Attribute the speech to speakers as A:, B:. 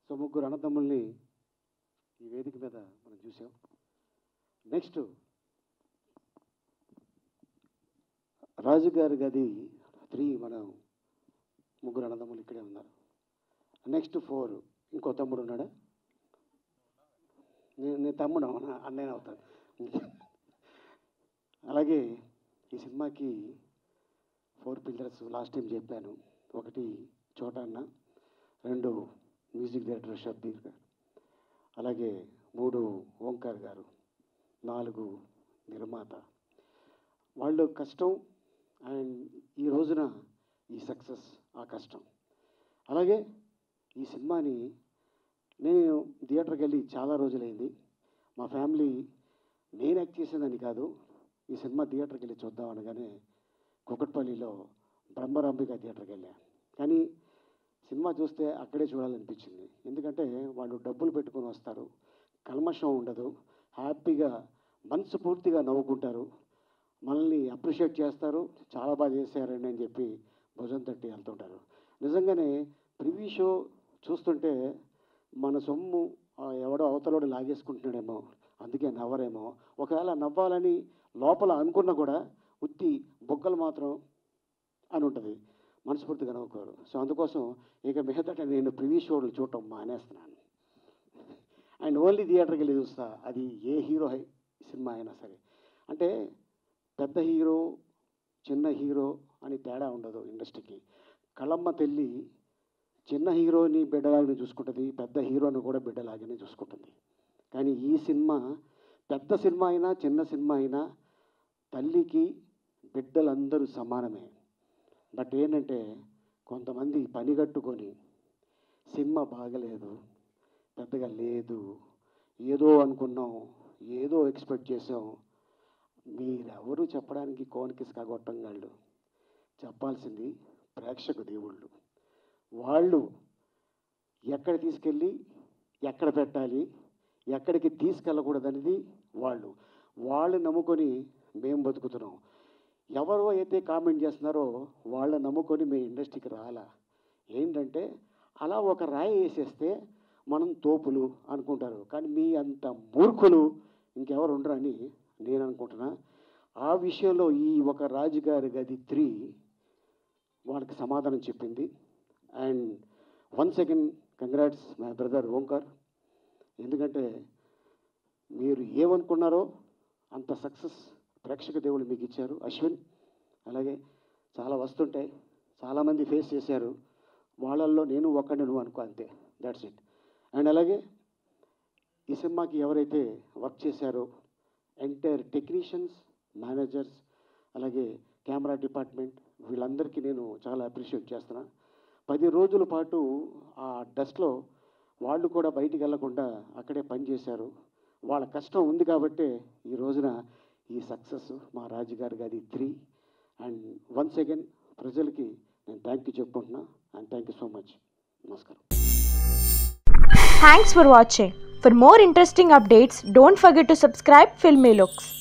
A: So ముగ్గురు అన్నదమ్ముల్ని ఈ వేదిక మీద మనం చూసాం నెక్స్ట్ రాజుగారి గది త్రీ మనం ముగ్గురు అన్నదమ్ములు ఇక్కడే ఉన్నారు నెక్స్ట్ ఫోర్ ఇంకో తమ్ముడు ఉన్నాడా నేను నేను తమ్ముడు అవునా అన్నయ్య అవుతాను అలాగే ఈ సినిమాకి ఫోర్ పిల్లర్స్ లాస్ట్ టైం చెప్పాను ఒకటి చోటన్న రెండు మ్యూజిక్ డైరెక్టర్ షబ్బీర్ గారు అలాగే మూడు ఓంకార్ గారు నాలుగు నిర్మాత వాళ్ళు కష్టం అండ్ ఈ రోజున ఈ సక్సెస్ ఆ కష్టం అలాగే ఈ సినిమాని నేను థియేటర్కి వెళ్ళి చాలా రోజులైంది మా ఫ్యామిలీ నేను యాక్ట్ చేసేదని కాదు ఈ సినిమా థియేటర్కి వెళ్ళి చూద్దాం అనగానే కుకట్పల్లిలో బ్రహ్మరాంబిక థియేటర్కి వెళ్ళా కానీ సినిమా చూస్తే అక్కడే చూడాలనిపించింది ఎందుకంటే వాళ్ళు డబ్బులు పెట్టుకొని వస్తారు కల్మషం ఉండదు హ్యాపీగా మనసు పూర్తిగా నవ్వుకుంటారు మనల్ని అప్రిషియేట్ చేస్తారు చాలా బాగా చేశారండి అని చెప్పి భుజం తట్టి వెళ్తుంటారు నిజంగానే ప్రివ్యూ షో చూస్తుంటే మన సొమ్ము ఆ, ఎవడో అవతలోడు లాగేసుకుంటున్నాడేమో అందుకే నవ్వరేమో ఒకవేళ నవ్వాలని లోపల అనుకున్నా కూడా ఉత్తి బొగ్గలు మాత్రం అని ఉంటుంది మనస్ఫూర్తిగా నవ్వుకోరు సో అందుకోసం ఇక మిగతా నేను ప్రివ్యూ షోలు చూడటం మానేస్తున్నాను అండ్ ఓన్లీ థియేటర్కి వెళ్ళి చూస్తా అది ఏ హీరో హై సినిమా అయినా సరే అంటే పెద్ద హీరో చిన్న హీరో అని తేడా ఉండదు ఇండస్ట్రీకి కళమ్మ తెల్లి చిన్న హీరోని బిడ్డలాగానే చూసుకుంటుంది పెద్ద హీరోని కూడా బిడ్డలాగానే చూసుకుంటుంది కానీ ఈ సినిమా పెద్ద సినిమా అయినా చిన్న సినిమా అయినా తల్లికి బిడ్డలందరూ సమానమే బట్ ఏంటంటే కొంతమంది పని కట్టుకొని సినిమా బాగలేదు పెద్దగా లేదు ఏదో అనుకున్నాం ఏదో ఎక్స్పెక్ట్ చేసాం మీరెవరు చెప్పడానికి కోనికిస్ కాగొట్టంగాళ్ళు చెప్పాల్సింది ప్రేక్షక దేవుళ్ళు వాళ్ళు ఎక్కడ తీసుకెళ్ళి ఎక్కడ పెట్టాలి ఎక్కడికి తీసుకెళ్ళకూడదనేది వాళ్ళు వాళ్ళు నమ్ముకొని మేము బతుకుతున్నాం ఎవరో అయితే కామెంట్ చేస్తున్నారో వాళ్ళ నమ్ముకొని మేము ఇండస్ట్రీకి రాలా ఏంటంటే అలా ఒక రాయి వేసేస్తే మనం తోపులు అనుకుంటారు కానీ మీ అంత మూర్ఖులు ఇంకెవరు ఉండరని నేను అనుకుంటున్నా ఆ విషయంలో ఈ ఒక రాజుగారి గది త్రీ వాళ్ళకి సమాధానం చెప్పింది and one second congrats my brother Omkar ఎందుకంటే మీరు ఏమనుకున్నారో అంత సక్సెస్ ప్రేక్షక దేవుళ్ళు మీకు ఇచ్చారు అశ్విన్ అలాగే చాలా వస్తుంటాయి చాలామంది ఫేస్ చేశారు వాళ్ళల్లో నేను ఒక్కడిని నువ్వు అనుకో అంతే దాట్స్ ఇట్ అండ్ అలాగే ఈ సినిమాకి ఎవరైతే వర్క్ చేశారో ఎంటైర్ టెక్నీషియన్స్ మేనేజర్స్ అలాగే కెమెరా డిపార్ట్మెంట్ వీళ్ళందరికీ నేను చాలా అప్రిషియేట్ చేస్తున్నా పది రోజుల పాటు ఆ డస్ట్లో వాళ్ళు కూడా బయటికి వెళ్లకుండా అక్కడే పనిచేశారు వాళ్ళ కష్టం ఉంది కాబట్టే ఈ రోజున ఈ సక్సెస్ మా రాజుగారి గారి త్రీ అండ్ వన్స్ అగైన్ ప్రజలకి నేను థ్యాంక్ యూ చెప్పుకుంటున్నా and thank you so much నమస్కారం
B: Thanks for watching. For more interesting updates, don't forget to subscribe Filmy Looks.